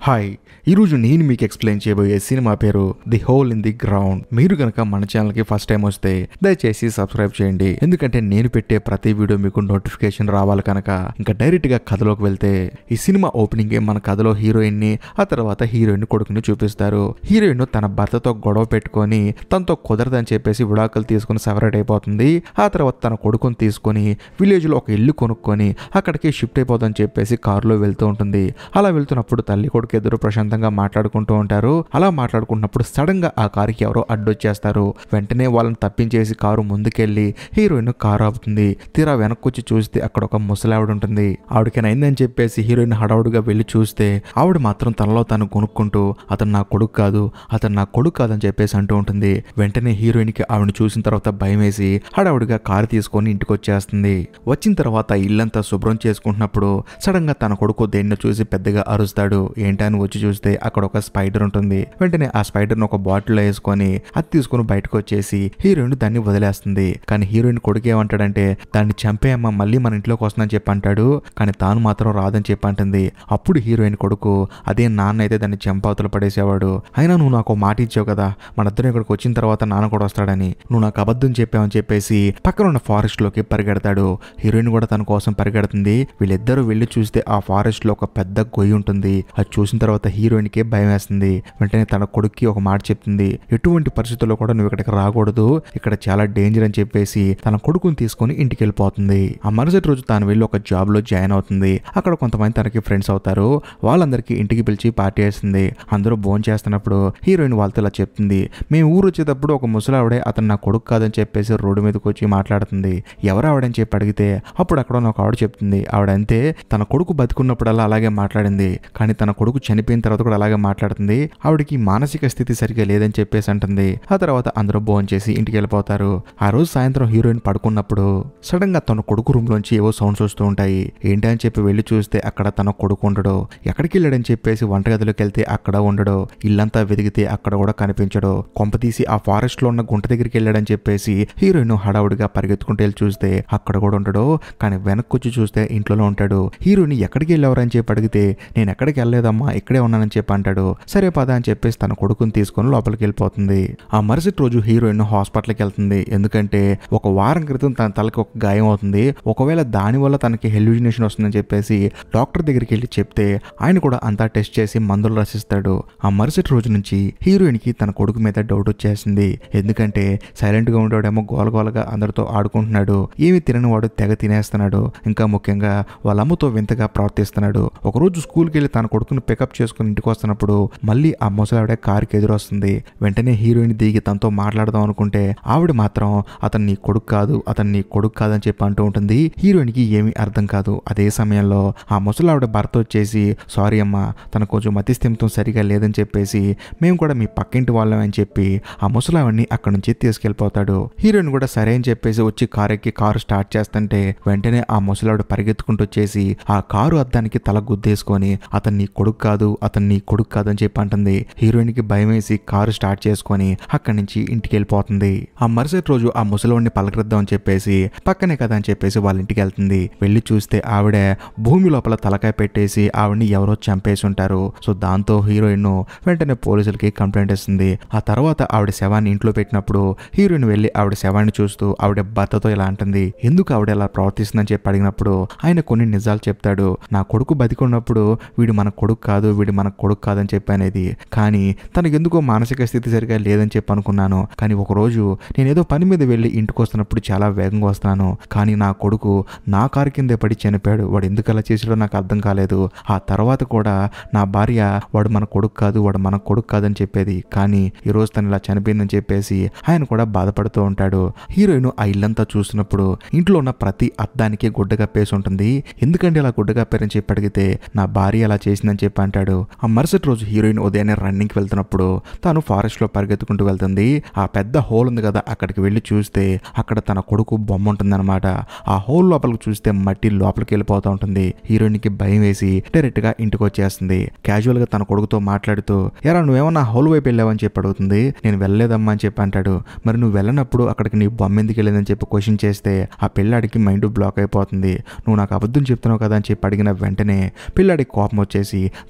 hi ఈరోజు నేను మీకు ఎక్స్ప్లెయిన్ చేయబోయే సినిమా పేరు the hole in the ground మీరు కనుక మన ఛానల్కి ఫస్ట్ టైం వస్తే దయచేసి సబ్స్క్రైబ్ చేయండి ఎందుకంటే నేను పెట్టే ప్రతి వీడియో మీకు నోటిఫికేషన్ రావాలి కనుక ఇంకా డైరెక్ట్గా కథలోకి వెళ్తే ఈ సినిమా ఓపెనింగ్ మన కథలో హీరోయిన్ని ఆ తర్వాత హీరోయిన్ కొడుకుని చూపిస్తారు హీరోయిన్ తన భర్తతో గొడవ పెట్టుకొని తనతో కుదరదని చెప్పేసి విడాకులు తీసుకుని సెపరేట్ అయిపోతుంది ఆ తర్వాత తన కొడుకుని తీసుకొని విలేజ్ లో ఒక ఇల్లు కొనుక్కొని అక్కడికి షిఫ్ట్ అయిపోదని చెప్పేసి కారులో వెళ్తూ ఉంటుంది అలా వెళ్తున్నప్పుడు తల్లి కొడుకు ఇద్దరు ప్రశాంతంగా మాట్లాడుకుంటూ ఉంటారు అలా మాట్లాడుకున్నప్పుడు సడన్ గా ఆ కారుకి ఎవరో అడ్డొచ్చేస్తారు వెంటనే వాళ్ళని తప్పించేసి కారు ముందుకెళ్లి హీరోయిన్ కారు ఆపుతుంది తీరా వెనక్కి వచ్చి చూస్తే అక్కడ ఒక ముసలావిడ ఉంటుంది ఆవిడకేనైందని చెప్పేసి హీరోయిన్ హడావుడిగా వెళ్ళి చూస్తే ఆవిడ మాత్రం తనలో తను కొనుక్కుంటూ అతను నా కొడుకు కాదు అతను నా కొడుకు కాదని చెప్పేసి అంటూ ఉంటుంది వెంటనే హీరోయిన్ కి ఆవిడని చూసిన తర్వాత భయం వేసి హడావుడిగా కారు తీసుకొని ఇంటికి వచ్చేస్తుంది వచ్చిన తర్వాత ఇల్లంతా శుభ్రం చేసుకుంటున్నప్పుడు సడన్ గా తన కొడుకు దేన్ని చూసి పెద్దగా అరుస్తాడు ఏంటని వచ్చి చూస్తే అక్కడ ఒక స్పైడర్ ఉంటుంది వెంటనే ఆ స్పైడర్ ఒక బాటిల్ వేసుకొని అది తీసుకొని బయటకు వచ్చేసి హీరోయిన్ దాన్ని వదిలేస్తుంది కానీ హీరోయిన్ కొడుకు ఏమంటాడంటే దాన్ని చంపేయమ్మ మళ్ళీ మన ఇంట్లోకి వస్తుందని చెప్పి అంటాడు కానీ తాను మాత్రం రాదని చెప్పి అంటుంది అప్పుడు హీరోయిన్ కొడుకు అదే నాన్న అయితే దాన్ని చంపావతలు పడేసేవాడు అయినా నువ్వు నాకు ఒక మాట ఇచ్చావు కదా మన ఇద్దరం ఇక్కడికి వచ్చిన తర్వాత నాన్న కూడా వస్తాడని నువ్వు నాకు అబద్ధం చెప్పావని చెప్పేసి పక్కన ఉన్న ఫారెస్ట్ లోకి పరిగెడతాడు హీరోయిన్ కూడా తన కోసం పరిగెడుతుంది వీళ్ళిద్దరూ వెళ్ళి చూస్తే ఆ ఫారెస్ట్ లో ఒక పెద్ద గొయ్యి ఉంటుంది అది చూసిన తర్వాత హీరోయిన్ కి భయం వేస్తుంది వెంటనే తన కొడుక్కి ఒక మాట చెప్తుంది ఎటువంటి పరిస్థితుల్లో కూడా నువ్వు ఇక్కడికి రాకూడదు ఇక్కడ చాలా డేంజర్ అని చెప్పేసి తన కొడుకుని తీసుకొని ఇంటికి వెళ్ళిపోతుంది ఆ మరుసటి రోజు తాను వెళ్ళి ఒక జాబ్ లో జాయిన్ అవుతుంది అక్కడ కొంతమంది తనకి ఫ్రెండ్స్ అవుతారు వాళ్ళందరికీ ఇంటికి పిలిచి పార్టీ వేస్తుంది అందరూ భోజనం చేస్తున్నప్పుడు హీరోయిన్ వాళ్ళతో ఇలా చెప్తుంది మేము ఊరు వచ్చేటప్పుడు ఒక ముసలావిడే అతను నా కొడుకు కాదని చెప్పేసి రోడ్డు మీదకి వచ్చి మాట్లాడుతుంది ఎవరు ఆవిడని చెప్పి అడిగితే అప్పుడు అక్కడ ఉన్న ఒక ఆవిడ చెప్తుంది ఆవిడ అంతే తన కొడుకు బతుకున్నప్పుడల్లా అలాగే మాట్లాడింది కానీ తన కొడుకు చనిపోయిన తర్వాత కూడా అలాగే మాట్లాడుతుంది ఆవిడకి మానసిక స్థితి సరిగా లేదని చెప్పేసి అంటుంది ఆ తర్వాత అందరూ భోజనం చేసి ఇంటికి వెళ్ళిపోతారు ఆ రోజు సాయంత్రం హీరోయిన్ పడుకున్నప్పుడు సడన్ గా తన కొడుకు రూమ్ లోంచి ఏవో సౌండ్స్ వస్తూ ఉంటాయి ఏంటి అని చెప్పి వెళ్ళి చూస్తే అక్కడ తన కొడుకు ఉండడు ఎక్కడికి వెళ్ళాడని చెప్పేసి వంటగదిలోకి వెళ్తే అక్కడ ఉండడు ఇల్లంతా వెతికితే అక్కడ కూడా కనిపించడు కొంప తీసి ఆ ఫారెస్ట్ లో ఉన్న గుంట దగ్గరికి వెళ్ళాడని చెప్పేసి హీరోయిన్ హడావుడిగా పరిగెత్తుకుంటూ వెళ్ళి చూస్తే అక్కడ కూడా ఉండడు కానీ వెనక్కి వచ్చి చూస్తే ఇంట్లోనే ఉంటాడు హీరోయిన్ ఎక్కడికి వెళ్ళేవారని చెప్పి అడిగితే నేను ఎక్కడికి వెళ్ళలేదమ్మా ఇక్కడే ఉన్నానని చెప్పి అంటాడు సరే పద అని చెప్పేసి తన కొడుకుని తీసుకొని లోపలికి వెళ్ళిపోతుంది ఆ మరుసటి రోజు హీరోయిన్ హాస్పిటల్కి వెళ్తుంది ఎందుకంటే ఒక వారం క్రితం తన తలకి ఒక గాయం అవుతుంది ఒకవేళ దాని వల్ల తనకి హెల్యూజినేషన్ వస్తుందని చెప్పేసి డాక్టర్ దగ్గరికి వెళ్ళి చెప్తే ఆయన కూడా అంతా టెస్ట్ చేసి మందులు రాసిస్తాడు ఆ మరుసటి రోజు నుంచి హీరోయిన్ కి తన కొడుకు మీద డౌట్ వచ్చేసింది ఎందుకంటే సైలెంట్ గా ఉండేవాడేమో గోలగోలగా అందరితో ఆడుకుంటున్నాడు ఏమి తినని వాడు తెగ తినేస్తున్నాడు ఇంకా ముఖ్యంగా వాళ్ళ అమ్మతో వింతగా ప్రవర్తిస్తున్నాడు ఒకరోజు స్కూల్కి వెళ్ళి తన కొడుకుని పికప్ చేసుకుని ఇంటికి వస్తున్నప్పుడు మళ్ళీ ఆ ముసలావిడ కారుకి ఎదురొస్తుంది వెంటనే హీరోయిన్ దిగి తనతో మాట్లాడదాం అనుకుంటే ఆవిడ మాత్రం అతను నీ కొడుకు కాదు అతను నీ కొడుకు కాదని చెప్పి అంటూ ఉంటుంది హీరోయిన్ కి ఏమీ అర్థం కాదు అదే సమయంలో ఆ ముసలావిడ భర్త వచ్చేసి సారీ అమ్మా తన కొంచెం మతిస్థిమితం సరిగా లేదని చెప్పేసి మేము కూడా మీ పక్కింటి వాళ్ళం అని చెప్పి ఆ ముసలావిడిని అక్కడ నుంచి తీసుకెళ్లిపోతాడు హీరోయిన్ కూడా సరే అని చెప్పేసి వచ్చి కారు ఎక్కి కారు స్టార్ట్ చేస్తుంటే వెంటనే ఆ ముసలావిడ పరిగెత్తుకుంటూ వచ్చేసి ఆ కారు అద్దానికి తల గుద్దేసుకొని అతను నీ కొడుకు కాదు అతను నీ కొడుకు కాదు అని చెప్పి అంటుంది హీరోయిన్ కి భయం వేసి కారు స్టార్ట్ చేసుకొని అక్కడి నుంచి ఇంటికి వెళ్ళిపోతుంది ఆ మరుసటి రోజు ఆ ముసలివాడిని పలకరిద్దాం అని చెప్పేసి పక్కనే కదా అని చెప్పేసి వాళ్ళ ఇంటికి వెళ్తుంది వెళ్ళి చూస్తే ఆవిడ భూమి లోపల తలకాయ పెట్టేసి ఆవిడని ఎవరో చంపేసి ఉంటారు సో దాంతో హీరోయిన్ వెంటనే పోలీసులకి కంప్లైంట్ ఇస్తుంది ఆ తర్వాత ఆవిడ శవాన్ని ఇంట్లో పెట్టినప్పుడు హీరోయిన్ వెళ్ళి ఆవిడ శవాన్ని చూస్తూ ఆవిడ భర్తతో ఇలా అంటుంది ఎందుకు ఆవిడ ఇలా ప్రవర్తిస్తుందని చెప్పి అడిగినప్పుడు ఆయన కొన్ని నిజాలు చెప్తాడు నా కొడుకు బతికున్నప్పుడు వీడు మన కొడుకు కాదు వీడు మన కొడుకు కాదని చెప్పి అనేది కానీ తనకు ఎందుకో మానసిక స్థితి సరిగా లేదని చెప్పి అనుకున్నాను కానీ ఒక రోజు నేను ఏదో పని మీద వెళ్ళి ఇంటికి వస్తున్నప్పుడు చాలా వేగంగా వస్తున్నాను కానీ నా కొడుకు నా కారు కిందే పడి చనిపోయాడు వాడు ఎందుకు అలా చేసాడో నాకు అర్థం కాలేదు ఆ తర్వాత కూడా నా భార్య వాడు మన కొడుకు కాదు వాడు మన కొడుకు కాదని చెప్పేది కానీ ఈ రోజు తను ఇలా చనిపోయిందని చెప్పేసి ఆయన కూడా బాధపడుతూ ఉంటాడు హీరోయిన్ ఆ ఇల్లంతా చూసినప్పుడు ఇంట్లో ఉన్న ప్రతి అద్దానికి గుడ్డ కప్పేసి ఉంటుంది ఎందుకంటే ఇలా గుడ్డ కప్పారని చెప్పి అడిగితే నా భార్య అలా చేసిందని చెప్పి అంటాడు ఆ మరుసటి రోజు హీరోయిన్ ఉదయాన్నే రన్నింగ్కి వెళ్తున్నప్పుడు తాను ఫారెస్ట్ లో పరిగెత్తుకుంటూ వెళ్తుంది ఆ పెద్ద హోల్ ఉంది కదా అక్కడికి వెళ్ళి చూస్తే అక్కడ తన కొడుకు బొమ్మ ఉంటుందన్నమాట ఆ హోల్ లోపలికి చూస్తే మట్టి లోపలికి వెళ్ళిపోతూ ఉంటుంది హీరోయిన్ కి భయం వేసి డైరెక్ట్ గా ఇంటికి వచ్చేస్తుంది క్యాజువల్ గా తన కొడుకుతో మాట్లాడుతూ ఎరా నువ్వేమన్నా హోల్ వైపు వెళ్ళావని చెప్పి అడుగుతుంది నేను వెళ్ళలేదమ్మా అని చెప్పి అంటాడు మరి నువ్వు వెళ్ళినప్పుడు అక్కడికి నీ బొమ్మ ఎందుకు వెళ్ళిందని చెప్పి క్వశ్చన్ చేస్తే ఆ పిల్లాడికి మైండ్ బ్లాక్ అయిపోతుంది నువ్వు నాకు అబద్ధం చెప్తున్నావు కదా అని చెప్పి అడిగిన వెంటనే పిల్లాడికి కోపం వచ్చేసి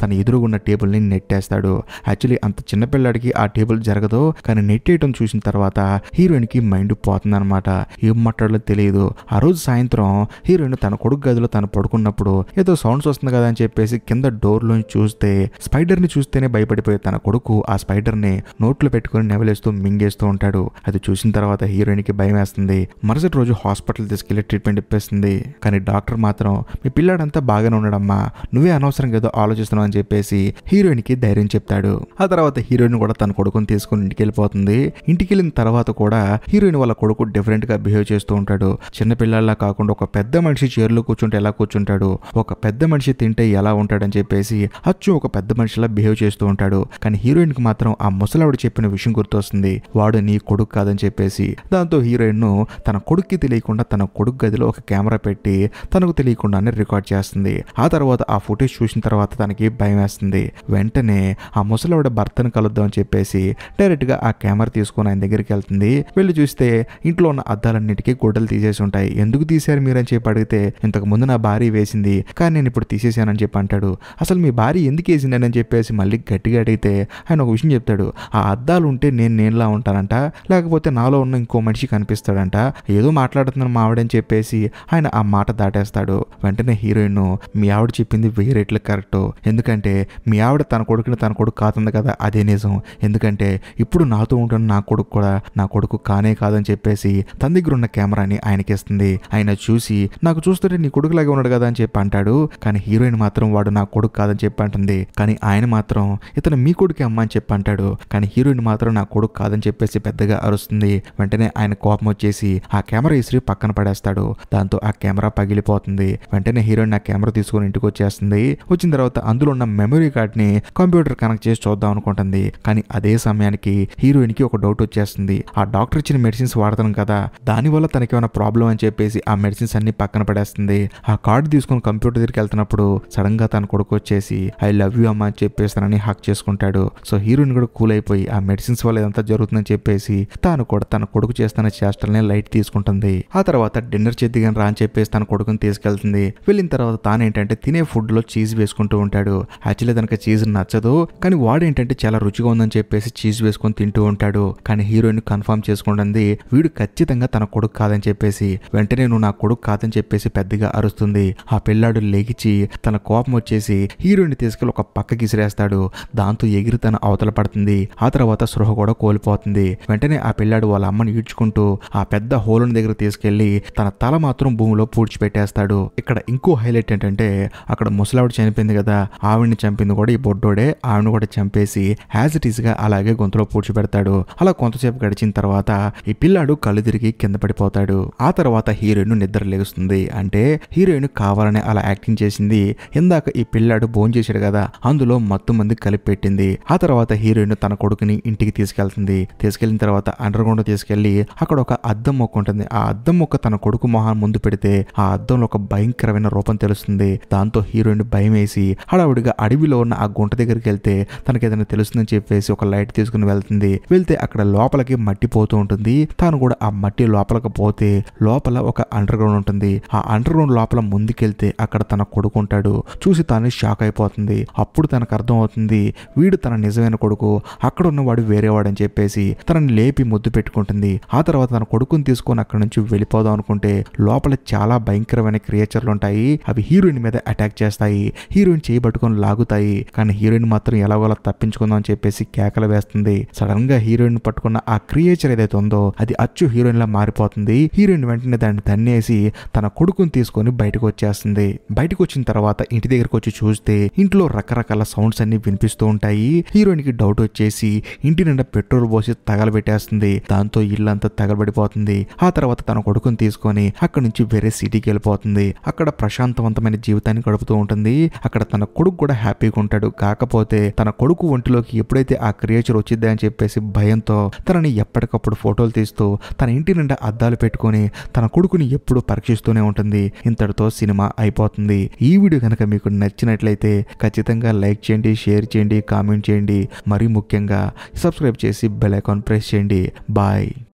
తన ఎదురుగున్న టేబుల్ని నెట్టేస్తాడు యాక్చువల్లీ అంత చిన్న పిల్లాడికి ఆ టేబుల్ జరగదు కానీ నెట్టేయటం చూసిన తర్వాత హీరోయిన్ కి మైండ్ పోతుందన్నమాట ఏం మాట్లాడలో తెలియదు ఆ రోజు సాయంత్రం హీరోయిన్ తన కొడుకు గదిలో తను పడుకున్నప్పుడు ఏదో సౌండ్స్ వస్తుంది కదా అని చెప్పేసి కింద డోర్ లోంచి చూస్తే స్పైడర్ ని చూస్తేనే భయపడిపోయే తన కొడుకు ఆ స్పైడర్ ని నోట్లో పెట్టుకుని నెవలేస్తూ మింగేస్తూ ఉంటాడు అది చూసిన తర్వాత హీరోయిన్ కి భయం వేస్తుంది మరుసటి రోజు హాస్పిటల్ తీసుకెళ్లి ట్రీట్మెంట్ ఇప్పేస్తుంది కానీ డాక్టర్ మాత్రం మీ పిల్లాడంతా బాగానే ఉన్నాడమ్మా నువ్వే అనవసరంగా ఏదో ఆలోచిస్తున్నావు అని చెప్పేసి హీరోయిన్ కి ధైర్యం చెప్తాడు ఆ తర్వాత హీరోయిన్ కూడా తన కొడుకుని తీసుకుని ఇంటికి వెళ్ళిపోతుంది ఇంటికి వెళ్ళిన తర్వాత కూడా హీరోయిన్ వాళ్ళ కొడుకు డిఫరెంట్ గా బిహేవ్ చేస్తూ ఉంటాడు చిన్న పిల్లల్లా కాకుండా ఒక పెద్ద మనిషి చైర్లో కూర్చుంటే ఎలా కూర్చుంటాడు ఒక పెద్ద మనిషి తింటే ఎలా ఉంటాడని చెప్పేసి అచ్చు ఒక పెద్ద మనిషిలా బిహేవ్ చేస్తూ ఉంటాడు కానీ హీరోయిన్ కి మాత్రం ఆ ముసలావిడ చెప్పిన విషయం గుర్తొస్తుంది వాడు నీ కొడుకు కాదని చెప్పేసి దాంతో హీరోయిన్ ను తన కొడుక్కి తెలియకుండా తన కొడుకు గదిలో ఒక కెమెరా పెట్టి తనకు తెలియకుండానే రికార్డ్ చేస్తుంది ఆ తర్వాత ఆ ఫుటేజ్ చూసిన తర్వాత తనకి భయం వేస్తుంది వెంటనే ఆ ముసలావిడ భర్తను కలుద్దాం అని చెప్పేసి డైరెక్ట్ గా ఆ కెమెరా తీసుకొని ఆయన దగ్గరికి వెళ్తుంది వెళ్ళి చూస్తే ఇంట్లో ఉన్న అద్దాలన్నిటికీ గుడ్డలు తీసేసి ఉంటాయి ఎందుకు తీశారు మీరు అని చెప్పి అడిగితే ఇంతకు ముందు నా భార్య వేసింది కానీ నేను ఇప్పుడు తీసేసానని చెప్పి అంటాడు అసలు మీ భార్య ఎందుకు వేసిందని అని చెప్పేసి మళ్ళీ గట్టిగా అడిగితే ఆయన ఒక విషయం చెప్తాడు ఆ అద్దాలు ఉంటే నేను నేనులా ఉంటానంట లేకపోతే నాలో ఉన్న ఇంకో మనిషి కనిపిస్తాడంట ఏదో మాట్లాడుతున్నాను మా ఆవిడని చెప్పేసి ఆయన ఆ మాట దాటేస్తాడు వెంటనే హీరోయిన్ మీ ఆవిడ చెప్పింది వెయ్యి రెట్లు కరెక్ట్ ఎందుకంటే మీ ఆవిడ తన కొడుకుని తన కొడుకు కాతుంది కదా అదే నిజం ఎందుకంటే ఇప్పుడు నాతో ఉంటున్న నా కొడుకు కూడా నా కొడుకు కానే కాదని చెప్పేసి తన దగ్గర ఉన్న కెమెరాని ఆయనకి ఇస్తుంది ఆయన చూసి నాకు చూస్తుంటే నీ కొడుకులాగే ఉన్నాడు కదా అని చెప్పి అంటాడు కానీ హీరోయిన్ మాత్రం వాడు నా కొడుకు కాదని చెప్పి అంటుంది కానీ ఆయన మాత్రం ఇతను మీ కొడుకే అమ్మ అని చెప్పి అంటాడు కానీ హీరోయిన్ మాత్రం నా కొడుకు కాదని చెప్పేసి పెద్దగా అరుస్తుంది వెంటనే ఆయన కోపం వచ్చేసి ఆ కెమెరా ఇసిరి పక్కన పడేస్తాడు దాంతో ఆ కెమెరా పగిలిపోతుంది వెంటనే హీరోయిన్ ఆ కెమెరా తీసుకొని ఇంటికి వచ్చేస్తుంది వచ్చిన తర్వాత అందులో ఉన్న మెమరీ కార్డ్ ని కంప్యూటర్ కనెక్ట్ చేసి చూద్దాం అనుకుంటుంది కానీ అదే సమయానికి హీరోయిన్ కి ఒక డౌట్ వచ్చేస్తుంది ఆ డాక్టర్ ఇచ్చిన మెడిసిన్స్ వాడతాను కదా దానివల్ల తనకి ఏమైనా ప్రాబ్లం అని చెప్పేసి ఆ మెడిసిన్స్ అన్ని పక్కన పడేస్తుంది ఆ కార్డు తీసుకొని కంప్యూటర్ దగ్గరికి వెళ్తున్నప్పుడు సడన్ గా తన కొడుకు వచ్చేసి ఐ లవ్ యూ అమ్మ అని చెప్పేసి తనని హక్ చేసుకుంటాడు సో హీరోయిన్ కూడా కూల్ అయిపోయి ఆ మెడిసిన్స్ వల్ల ఇదంతా జరుగుతుందని చెప్పేసి తాను కూడా తన కొడుకు చేస్తున్న చేష్టల్ని లైట్ తీసుకుంటుంది ఆ తర్వాత డిన్నర్ చేద్దిగాని రా అని చెప్పేసి తన కొడుకుని తీసుకెళ్తుంది వెళ్ళిన తర్వాత తానేంటంటే తినే ఫుడ్ లో చీజ్ వేసుకుంటూ ఉంటాడు యాక్చువల్లీ తనకి చీజ్ నచ్చదు కానీ వాడేంటంటే చాలా రుచిగా ఉందని చెప్పేసి చీజ్ వేసుకొని తింటూ ఉంటాడు కానీ హీరోయిన్ కన్ఫర్మ్ చేసుకుంటుంది వీడు ఖచ్చితంగా తన కొడుకు కాదని చెప్పేసి వెంటనే నువ్వు నా కొడుకు కాదని చెప్పేసి పెద్దగా అరుస్తుంది ఆ పిల్లాడు లేగిచి తన కోపం వచ్చేసి హీరోయిన్ తీసుకెళ్లి ఒక పక్కకి ఇసిరేస్తాడు దాంతో ఎగిరి తన అవతల పడుతుంది ఆ తర్వాత సృహ కూడా కోల్పోతుంది వెంటనే ఆ పిల్లాడు వాళ్ళ అమ్మని ఈడ్చుకుంటూ ఆ పెద్ద హోలుని దగ్గర తీసుకెళ్లి తన తల మాత్రం భూమిలో పూడ్చిపెట్టేస్తాడు ఇక్కడ ఇంకో హైలైట్ ఏంటంటే అక్కడ ముసలావిడ చనిపోయింది కదా ఆవిడ్ని చంపింది కూడా ఈ బొడ్డోడే ఆవిడని కూడా చంపేసి యాజ్ ఇట్ ఈస్ గా అలాగే గొంతులో పూడ్చిపెడతాడు అలా కొంతసేపు గడిచిన తర్వాత ఈ పిల్లాడు కళ్ళు తిరిగి కింద పడిపోతాడు ఆ తర్వాత హీరోయిన్ నిద్ర లేగుస్తుంది అంటే హీరోయిన్ కావాలని అలా యాక్టింగ్ చేసింది ఇందాక ఈ పిల్లాడు భోజనం చేశాడు కదా అందులో మత్తు మంది కలిపి పెట్టింది ఆ తర్వాత హీరోయిన్ తన కొడుకుని ఇంటికి తీసుకెళ్తుంది తీసుకెళ్లిన తర్వాత అండర్ గ్రౌండ్ తీసుకెళ్లి అక్కడ ఒక అద్దం మొక్క ఉంటుంది ఆ అద్దం మొక్క తన కొడుకు మొహం ముందు పెడితే ఆ అద్దంలో ఒక భయంకరమైన రూపం తెలుస్తుంది దాంతో హీరోయిన్ భయం వేసి హడావుడిగా అడవిలో ఉన్న ఆ గుంట దగ్గరికి వెళ్తే తనకి ఏదైనా తెలుస్తుందని చెప్పేసి ఒక లైట్ తీసుకుని వెళ్తుంది వెళ్తే అక్కడ లోపలికి మట్టి పోతూ ఉంటుంది తాను కూడా ఆ మట్టి లోపలికి పోతే లోపల ఒక అండర్ గ్రౌండ్ ఉంటుంది ఆ అండర్ గ్రౌండ్ లోపల ముందుకెళ్తే అక్కడ తన కొడుకు ఉంటాడు చూసి తాను షాక్ అయిపోతుంది అప్పుడు తనకు అర్థం అవుతుంది వీడు తన నిజమైన కొడుకు అక్కడ ఉన్నవాడు వేరేవాడని చెప్పేసి తనని లేపి ముద్దు పెట్టుకుంటుంది ఆ తర్వాత తన కొడుకుని తీసుకొని అక్కడ నుంచి వెళ్ళిపోదాం అనుకుంటే లోపల చాలా భయంకరమైన క్రియేచర్లు ఉంటాయి అవి హీరోయిన్ మీద అటాక్ చేస్తాయి హీరోయిన్ చేయబట్టుకొని లాగుతాయి కానీ హీరోయిన్ మాత్రం ఎలాగోలా తప్పించుకుందాం అని చెప్పేసి కేకలు వేస్తుంది సడన్ గా హీరోయిన్ పట్టుకున్న ఆ క్రియేచర్ ఏదైతే ఉందో అది అచ్చు హీరోయిన్ లా మారిపోతుంది హీరోయిన్ వెంటనే దాన్ని తన్నేసి తన కొడుకుని తీసుకొని బయటకు వచ్చేస్తుంది బయటకు వచ్చిన తర్వాత ఇంటి దగ్గరకు వచ్చి చూస్తే ఇంట్లో రకరకాల సౌండ్స్ అన్ని వినిపిస్తూ ఉంటాయి హీరోయిన్ కి డౌట్ వచ్చేసి ఇంటి నిండా పెట్రోల్ పోసి తగలబెట్టేస్తుంది దాంతో ఇల్లంతా తగలబడిపోతుంది ఆ తర్వాత తన కొడుకుని తీసుకొని అక్కడ నుంచి వేరే సిటీకి వెళ్ళిపోతుంది అక్కడ ప్రశాంతవంతమైన జీవితాన్ని గడుపుతూ ఉంటుంది అక్కడ తన కొడుకు కూడా హ్యాపీగా ఉంటాడు కాకపోతే తన కొడుకు ఒంటిలోకి ఎప్పుడైతే ఆ క్రియేచర్ వచ్చింది అని చెప్పేసి భయంతో తనని ఎప్పటికప్పుడు ఫోటోలు తీస్తూ తన ఇంటి నిండా అద్దాలు పెట్టుకొని తన కొడుకుని ఎప్పుడు పరీక్షిస్తూనే ఉంటుంది ఇంతటితో సినిమా అయిపోతుంది ఈ వీడియో కనుక మీకు నచ్చినట్లయితే ఖచ్చితంగా లైక్ చేయండి షేర్ చేయండి కామెంట్ చేయండి మరీ ముఖ్యంగా సబ్స్క్రైబ్ చేసి బెల్ ఐకాన్ ప్రెస్ చేయండి బాయ్